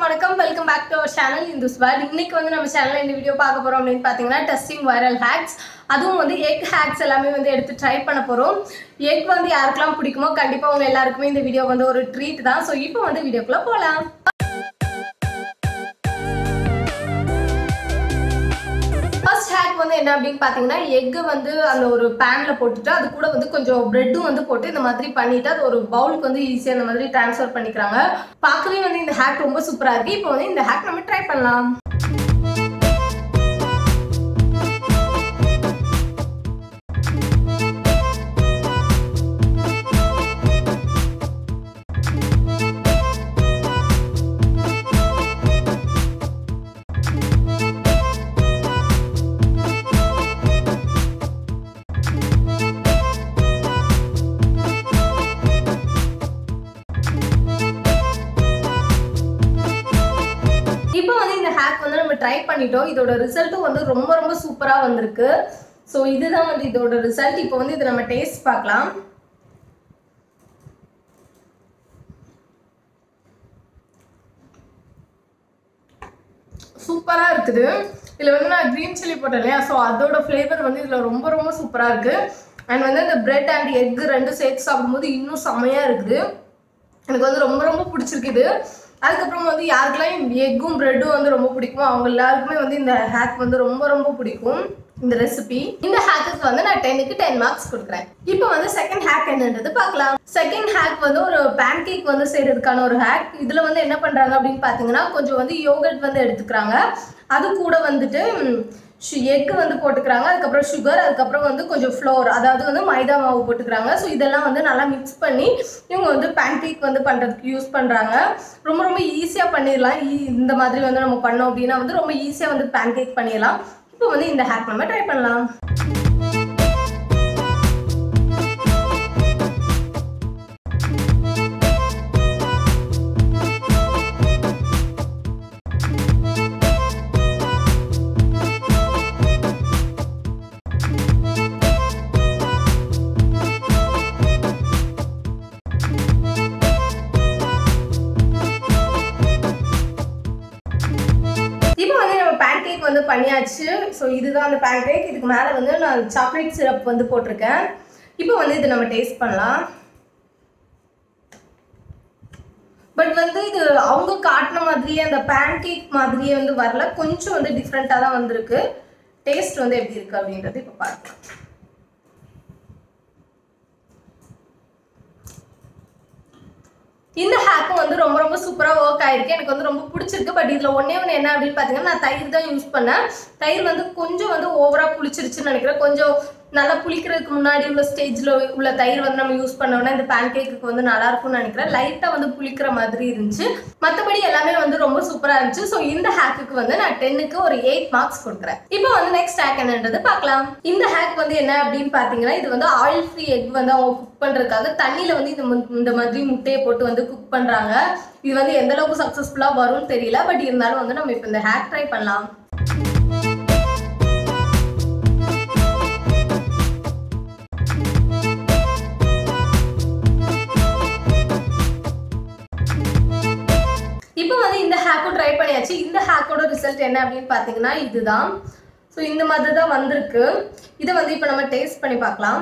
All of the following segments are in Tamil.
வணக்கம் welcome back to our channel இந்த ஸ்வாட் இன்னைக்கு வந்து நம்ம சேனல்ல இந்த வீடியோ பார்க்க போறோம் அப்படின்னு பார்த்தீங்கன்னா டெஸ்டிங் வைரல் ஹேக்ஸ் அதுவும் வந்து எக் ஹேக்ஸ் எல்லாமே வந்து எடுத்து ட்ரை பண்ண போறோம் எக் வந்து யாருக்கெல்லாம் பிடிக்குமோ கண்டிப்பா உங்க எல்லாருக்குமே இந்த வீடியோ வந்து ஒரு ட்ரீட் தான் ஸோ இப்போ வந்து வீடியோக்குள்ள போகலாம் ஃபர்ஸ்ட் ஹேக் வந்து என்ன அப்படின்னு பார்த்தீங்கன்னா எக்கு வந்து அந்த ஒரு பேனில் போட்டுட்டு அது கூட வந்து கொஞ்சம் ப்ரெட்டும் வந்து போட்டு இந்த மாதிரி பண்ணிட்டு அது ஒரு பவுலுக்கு வந்து ஈஸியாக இந்த மாதிரி ட்ரான்ஸ்ஃபர் பண்ணிக்கிறாங்க பார்க்கவே வந்து இந்த ஹேக் ரொம்ப சூப்பராக இருக்கு இப்போ வந்து இந்த ஹேக் நம்ம ட்ரை பண்ணலாம் இப்போ வந்து இந்த ஹேக் வந்து நம்ம ட்ரை பண்ணிட்டோம் இதோட ரிசல்ட்டும் வந்து ரொம்ப ரொம்ப சூப்பராக வந்திருக்கு ஸோ இதுதான் வந்து இதோட ரிசல்ட் இப்போ வந்து இதை நம்ம டேஸ்ட் பார்க்கலாம் சூப்பராக இருக்குது இதில் வந்து நான் க்ரீன் சில்லி போட்டேன் இல்லையா ஸோ அதோட ஃப்ளேவர் வந்து இதில் ரொம்ப ரொம்ப சூப்பராக இருக்குது அண்ட் வந்து இந்த பிரெட் அண்ட் எக் ரெண்டும் சேர்த்து சாப்பிடும்போது இன்னும் செம்மையாக இருக்குது எனக்கு வந்து ரொம்ப ரொம்ப பிடிச்சிருக்கு இது அதுக்கப்புறம் வந்து யாருக்கெல்லாம் எக்கும் பிரெட்டும் வந்து ரொம்ப பிடிக்குமோ அவங்க எல்லாருக்குமே வந்து இந்த ஹேக் வந்து ரொம்ப ரொம்ப பிடிக்கும் இந்த ரெசிபி இந்த ஹேக்குக்கு வந்து நான் டென்னுக்கு டென் மார்க்ஸ் கொடுக்குறேன் இப்போ வந்து செகண்ட் ஹேக் என்னன்றது பார்க்கலாம் செகண்ட் ஹேக் வந்து ஒரு பேன் கேக் வந்து செய்யறதுக்கான ஒரு ஹேக் இதுல வந்து என்ன பண்றாங்க அப்படின்னு பாத்தீங்கன்னா கொஞ்சம் வந்து யோகர்ட் வந்து எடுத்துக்கிறாங்க அது கூட வந்துட்டு எக்கு வந்து போட்டுக்கிறாங்க அதுக்கப்புறம் சுகர் அதுக்கப்புறம் வந்து கொஞ்சம் ஃப்ளோர் அதாவது வந்து மைதா மாவு போட்டுக்கிறாங்க ஸோ இதெல்லாம் வந்து நல்லா மிக்ஸ் பண்ணி இவங்க வந்து பேன்கேக் வந்து பண்ணுறதுக்கு யூஸ் பண்ணுறாங்க ரொம்ப ரொம்ப ஈஸியாக பண்ணிடலாம் ஈ- இந்த மாதிரி வந்து நம்ம பண்ணோம் அப்படின்னா வந்து ரொம்ப ஈஸியாக வந்து பேன்கேக் பண்ணிடலாம் இப்போ வந்து இந்த ஹேக் நம்ம ட்ரை பண்ணலாம் இப்போ வந்து நம்ம பேன்கேக் வந்து பண்ணியாச்சு ஸோ இதுதான் அந்த பேன்கேக் இதுக்கு மேலே வந்து நான் சாக்லேட் சிரப் வந்து போட்டிருக்கேன் இப்போ வந்து இது நம்ம டேஸ்ட் பண்ணலாம் பட் வந்து இது அவங்க காட்டின மாதிரியே அந்த பேன்கேக் மாதிரியே வந்து வரல கொஞ்சம் வந்து டிஃப்ரெண்ட்டாக தான் வந்திருக்கு டேஸ்ட் வந்து எப்படி இருக்கு அப்படின்றது இப்போ பார்க்கலாம் இந்த ஹேக்கும் வந்து ரொம்ப ரொம்ப சூப்பராக ஒர்க் ஆயிருக்கு எனக்கு வந்து ரொம்ப பிடிச்சிருக்கு பட் இதில் ஒன்றே ஒன்று என்ன அப்படின்னு பார்த்தீங்கன்னா நான் தயிர் தான் யூஸ் பண்ணேன் தயிர் வந்து கொஞ்சம் வந்து ஓவராக புளிச்சிருச்சுன்னு நினைக்கிறேன் கொஞ்சம் நல்லா புளிக்கிறதுக்கு முன்னாடி உள்ள ஸ்டேஜில் உள்ள தயிர் வந்து நம்ம யூஸ் பண்ணோம்னா இந்த பேன்கேக்கு வந்து நல்லா இருக்கும்னு நினைக்கிறேன் லைட்டாக வந்து புளிக்கிற மாதிரி இருந்துச்சு மற்றபடி எல்லாமே வந்து ரொம்ப சூப்பராக இருந்துச்சு ஸோ இந்த ஹேக்குக்கு வந்து நான் டென்னுக்கு ஒரு எயிட் மார்க்ஸ் கொடுக்குறேன் இப்போ வந்து நெக்ஸ்ட் ஹேக் என்னன்றது பார்க்கலாம் இந்த ஹேக் வந்து என்ன அப்படின்னு பார்த்தீங்கன்னா இது வந்து ஆயில் ஃப்ரீ எக் வந்து அவங்க குக் பண்ணுறதுக்காக தண்ணியில் வந்து இந்த மு- இந்த மாதிரி முட்டையை போட்டு வந்து குக் பண்ணுறாங்க இது வந்து எந்த அளவுக்கு சக்ஸஸ்ஃபுல்லாக வரும்னு தெரியல பட் இருந்தாலும் வந்து நம்ம இப்போ இந்த ஹேக் ட்ரை பண்ணலாம் இப்போ வந்து இந்த ஹேக்கும் ட்ரை பண்ணியாச்சு இந்த ஹேக்கோட ரிசல்ட் என்ன அப்படின்னு பார்த்தீங்கன்னா இதுதான் ஸோ இந்த மாதிரி தான் வந்திருக்கு இதை வந்து இப்போ நம்ம டேஸ்ட் பண்ணி பார்க்கலாம்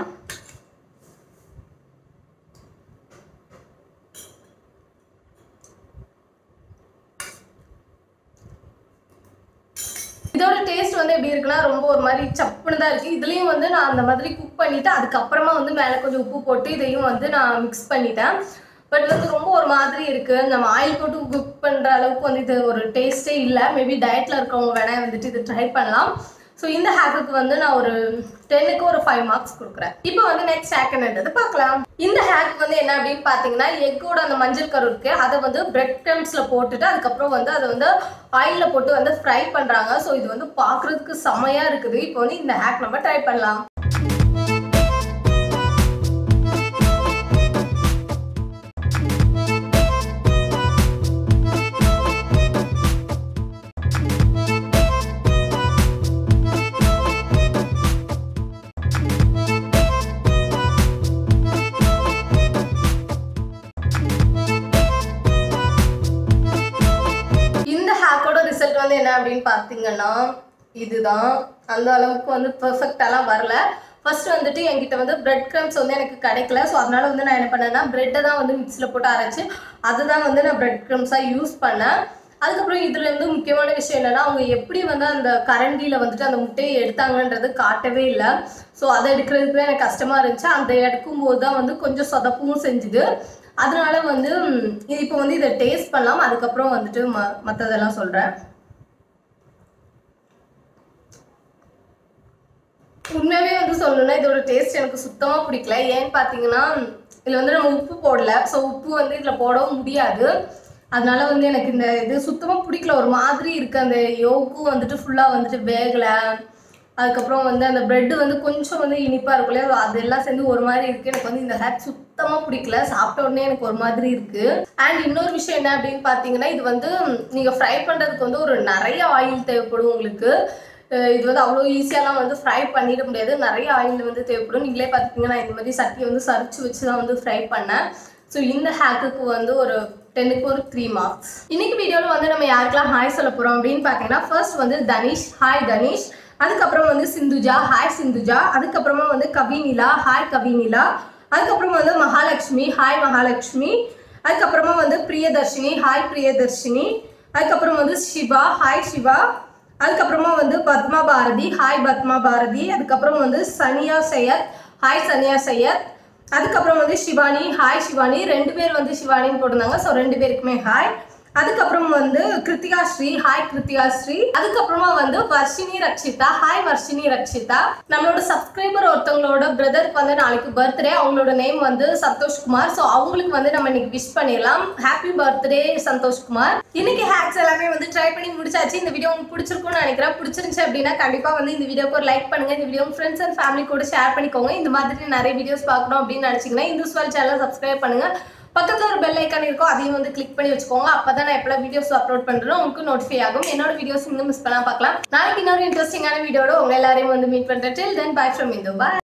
இதோட டேஸ்ட் வந்து எப்படி இருக்குன்னா ரொம்ப ஒரு மாதிரி சப்புன்னு தான் இருக்கு இதுலயும் வந்து நான் அந்த மாதிரி குக் பண்ணிட்டு அதுக்கப்புறமா வந்து மேலே கொஞ்சம் உப்பு போட்டு இதையும் வந்து நான் மிக்ஸ் பண்ணிட்டேன் பட் வந்து ரொம்ப ஒரு மாதிரி இருக்கு நம்ம ஆயில் போட்டு குக் பண்ற அளவுக்கு வந்து இது ஒரு டேஸ்டே இல்லை மேபி டயட்ல இருக்கவங்க வேணா வந்துட்டு இது ட்ரை பண்ணலாம் ஸோ இந்த ஹேக்குக்கு வந்து நான் ஒரு டென்னுக்கு ஒரு ஃபைவ் மார்க்ஸ் கொடுக்குறேன் இப்போ வந்து நெக்ஸ்ட் ஹேக் என்னன்றது பார்க்கலாம் இந்த ஹேக் வந்து என்ன அப்படின்னு பார்த்தீங்கன்னா எக்கோட அந்த மஞ்சள் கரு இருக்கு அதை வந்து பிரெட் க்ரம்ஸில் போட்டுட்டு அதுக்கப்புறம் வந்து அதை வந்து ஆயிலில் போட்டு வந்து ஃப்ரை பண்ணுறாங்க ஸோ இது வந்து பார்க்குறதுக்கு செமையாக இருக்குது இப்போ வந்து இந்த ஹேக் நம்ம ட்ரை பண்ணலாம் ரிசல்ட் வந்து என்ன அப்படின்னு பார்த்தீங்கன்னா இதுதான் அந்த அளவுக்கு வந்து பெர்ஃபெக்டாலாம் வரல ஃபர்ஸ்ட் வந்துட்டு என்கிட்ட வந்து பிரெட் க்ரம்ஸ் வந்து எனக்கு கிடைக்கல ஸோ அதனால வந்து நான் என்ன பண்ணேன்னா பிரெட்டை தான் வந்து மிக்ஸியில் போட்டு அரைச்சி அதுதான் வந்து நான் பிரெட் க்ரம்ஸாக யூஸ் பண்ணேன் அதுக்கப்புறம் இதுல இருந்து முக்கியமான விஷயம் என்னன்னா அவங்க எப்படி வந்து அந்த கரண்டியில வந்துட்டு அந்த முட்டையை எடுத்தாங்கன்றது காட்டவே இல்லை ஸோ அதை எடுக்கிறதுக்கு தான் எனக்கு கஷ்டமா இருந்துச்சு அந்த எடுக்கும்போது தான் வந்து கொஞ்சம் சொதப்பவும் செஞ்சுது அதனால வந்து ம், இது இப்போ வந்து இதை டேஸ்ட் பண்ணலாம் அதுக்கப்புறம் வந்துட்டு ம மற்றதெல்லாம் சொல்றேன் உண்மையாவே வந்து சொல்லணும்னா இதோட டேஸ்ட் எனக்கு சுத்தமா பிடிக்கல ஏன்னு பார்த்தீங்கன்னா இதுல வந்து நம்ம உப்பு போடல ஸோ உப்பு வந்து இதுல போடவும் முடியாது அதனால வந்து எனக்கு இந்த இது சுத்தமா பிடிக்கல ஒரு மாதிரி இருக்கு அந்த யோக்கும் வந்துட்டு ஃபுல்லா வந்துட்டு வேகல அதுக்கப்புறம் வந்து அந்த பிரெட் வந்து கொஞ்சம் வந்து இனிப்பா இருக்கும் இல்லையா அதெல்லாம் சேர்ந்து ஒரு மாதிரி இருக்கு எனக்கு வந்து இந்த ஹேக் சுத்தமா பிடிக்கல சாப்பிட்ட உடனே எனக்கு ஒரு மாதிரி இருக்கு அண்ட் இன்னொரு விஷயம் என்ன அப்படின்னு பார்த்தீங்கன்னா இது வந்து நீங்க ஃப்ரை பண்றதுக்கு வந்து ஒரு நிறைய ஆயில் தேவைப்படும் உங்களுக்கு அஹ் இது வந்து அவ்வளோ ஈஸியாலாம் வந்து ஃப்ரை பண்ணிட முடியாது நிறைய ஆயில் வந்து தேவைப்படும் நீங்களே பார்த்துக்கிங்கன்னா நான் இந்த மாதிரி சட்டியை வந்து சரிச்சு வச்சு தான் வந்து ஃப்ரை பண்ணேன் ஸோ இந்த ஹேக்குக்கு வந்து ஒரு டென்னுக்கு ஒரு த்ரீ மார்க்ஸ் இன்னைக்கு வீடியோவில் வந்து நம்ம யாருக்கெல்லாம் ஹாய் சொல்ல போகிறோம் அப்படின்னு பார்த்தீங்கன்னா ஃபர்ஸ்ட் வந்து தனிஷ் ஹாய் தனிஷ் அதுக்கப்புறம் வந்து சிந்துஜா ஹாய் சிந்துஜா அதுக்கப்புறமா வந்து கவினிலா ஹாய் கவினிலா அதுக்கப்புறம் வந்து மகாலட்சுமி ஹாய் மகாலட்சுமி அதுக்கப்புறமா வந்து பிரியதர்ஷினி ஹாய் பிரியதர்ஷினி அதுக்கப்புறம் வந்து சிவா ஹாய் சிவா அதுக்கப்புறமா வந்து பத்மா பாரதி ஹாய் பத்மா பாரதி அதுக்கப்புறம் வந்து சனியா சையத் ஹாய் சனியா சையத் அதுக்கப்புறம் வந்து சிவானி ஹாய் சிவானி ரெண்டு பேர் வந்து சிவானின்னு போட்டிருந்தாங்க ஸோ ரெண்டு பேருக்குமே ஹாய் அதுக்கப்புறம் வந்து கிருத்திகா ஸ்ரீ ஹாய் கிருத்திகா ஸ்ரீ அதுக்கப்புறமா வந்து வர்ஷினி ரக்ஷிதா ஹாய் வர்ஷினி ரக்ஷிதா நம்மளோட சப்ஸ்கிரைபர் ஒருத்தவங்களோட பிரதருக்கு வந்து நாளைக்கு பர்த்டே அவங்களோட நேம் வந்து சந்தோஷ்குமார் ஸோ அவங்களுக்கு வந்து நம்ம இன்னைக்கு விஷ் பண்ணிடலாம் ஹாப்பி பர்த்டே சந்தோஷ்குமார் இன்னைக்கு ஹேக்ஸ் எல்லாமே வந்து ட்ரை பண்ணி முடிச்சாச்சு இந்த வீடியோ உங்களுக்கு பிடிச்சிருக்கும்னு நினைக்கிறேன் பிடிச்சிருந்துச்சு அப்படின்னா கண்டிப்பா வந்து இந்த வீடியோக்கு ஒரு லைக் பண்ணுங்க இந்த வீடியோ ஃப்ரெண்ட்ஸ் அண்ட் ஃபேமிலி கூட ஷேர் பண்ணிக்கோங்க இந்த மாதிரி நிறைய வீடியோஸ் பார்க்கணும் அப்படின்னு நினைச்சீங்கன்னா இந்த ஸ்வல் சேனல் சப்ஸ்கிரைப் பண்ணுங்க பக்கத்துல ஒரு பெல் ஐக்கான் இருக்கும் அதையும் வந்து கிளிக் பண்ணி வச்சுக்கோங்க அப்பதான் நான் எப்பலாம் வீடியோஸ் அப்லோட் பண்றேன் உங்களுக்கு நோட்டிஃபை ஆகும் என்னோட வீடியோஸ் இன்னும் மிஸ் பண்ணாம பார்க்கலாம் நாளைக்கு இன்னொரு இன்ட்ரெஸ்டிங்கான வீடியோட உங்க எல்லாரையும் வந்து மீட் பண்றேன் till then bye from Indhu bye